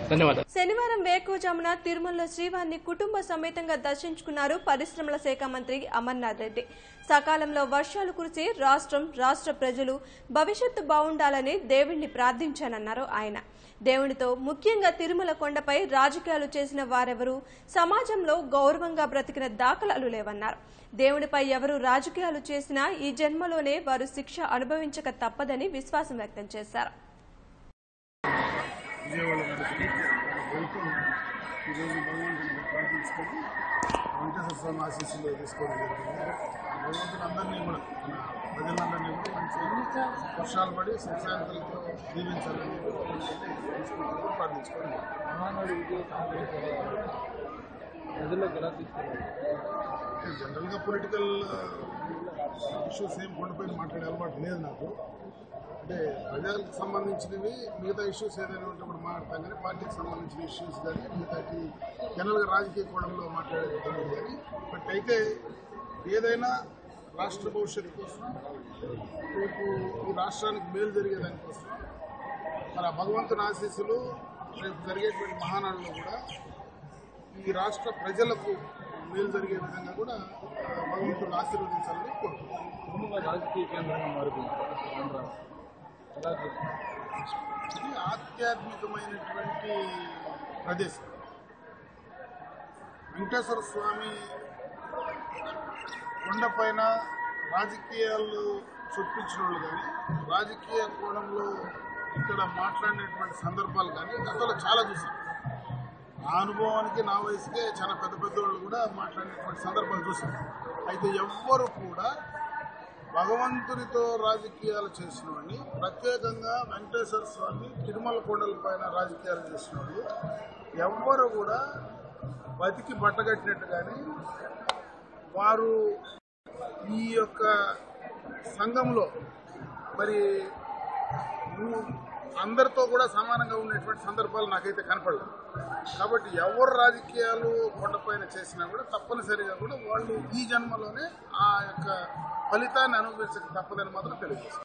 ధన్యవాదాలు శనివారం వేకువజామున తిరుమలలో శ్రీవారిని కుటుంబ సమేతంగా దర్శించుకున్నారు పరిశ్రమల శాఖ మంత్రి అమర్నాథ్ రెడ్డి సకాలంలో వర్షాలు కురిసి రాష్ట్రం రాష్ట్ర ప్రజలు భవిష్యత్తు బాగుండాలని దేవుణ్ణి ప్రార్థించానన్నారు ఆయన దేవునితో ముఖ్యంగా తిరుమల కొండపై రాజకీయాలు చేసిన వారెవరూ సమాజంలో గౌరవంగా బ్రతికిన దాఖలాలు లేవన్నారు దేవునిపై ఎవరు రాజకీయాలు చేసినా ఈ జన్మలోనే వారు శిక్ష అనుభవించక తప్పదని విశ్వాసం వ్యక్తం చేశారు విజయవాడ నడిచి వెళ్తూ ఈరోజు భగవంతుని ప్రార్థించుకొని వెంకటేశ్వర స్వామి ఆశీస్సులు తీసుకోవడం జరిగింది భగవంతుని అందరినీ కూడా మన ప్రజలందరినీ కూడా మంచి వర్షాలు పడి సుఖశాంతులతో జీవించాలని తీసుకుంటూ ప్రార్థించుకోవడం జనరల్గా పొలిటికల్ ఇష్యూస్ ఏం కొండపైన మాట్లాడే అలవాటు లేదు నాకు అంటే ప్రజలకు సంబంధించినవి మిగతా ఇష్యూస్ ఏదైనా ఉంటే కూడా మాట్లాడతాం కానీ పార్టీకి సంబంధించిన ఇష్యూస్ కానీ మిగతా జనరల్గా రాజకీయ కోణంలో మాట్లాడేది తెలియదు కానీ బట్ అయితే ఏదైనా రాష్ట్ర భవిష్యత్తు కోసం రేపు ఈ రాష్ట్రానికి మేలు జరిగేదానికోసం మరి ఆ భగవంతుని ఆశీస్సులు రేపు జరిగేటువంటి మహానాడులో కూడా ఈ రాష్ట్ర ప్రజలకు మేలు జరిగే విధంగా కూడా ఆ, భగవంతుడు ఆశీర్వదించాలని కోరుకుంటున్నాను రాజకీయ కేంద్రంగా మారిపోయింది ఆంధ్ర ఎలా చూస్తారు? ఇది ఆధ్యాత్మికమైనటువంటి ప్రదేశం వెంకటేశ్వర స్వామి కొండపైన రాజకీయాలు చొప్పించిన వాళ్ళు కానీ రాజకీయ కోణంలో ఇక్కడ మాట్లాడినటువంటి సందర్భాలు కానీ గతంలో చాలా చూసాం నా అనుభవానికి నా వయసుకే చాలా పెద్ద పెద్ద వాళ్ళు కూడా మాట్లాడినటువంటి సందర్భాలు చూసాం అయితే ఎవ్వరు కూడా భగవంతునితో రాజకీయాలు చేసిన వాడిని ప్రత్యేకంగా వెంకటేశ్వర స్వామి తిరుమల కొండల పైన రాజకీయాలు చేసిన వాళ్ళు ఎవ్వరు కూడా బతికి బట్టగట్టినట్టు కానీ వారు ఈ యొక్క సంఘంలో మరి ను- అందరితో కూడా సమానంగా ఉన్నటువంటి సందర్భాలు నాకైతే కనపడలేదు కాబట్టి ఎవరు రాజకీయాలు కొండపైన చేసినా కూడా తప్పనిసరిగా కూడా వాళ్ళు ఈ జన్మలోనే ఆ యొక్క ఫలితాన్ని అనుభవించక తప్పదని మాత్రం తెలియజేస్తారు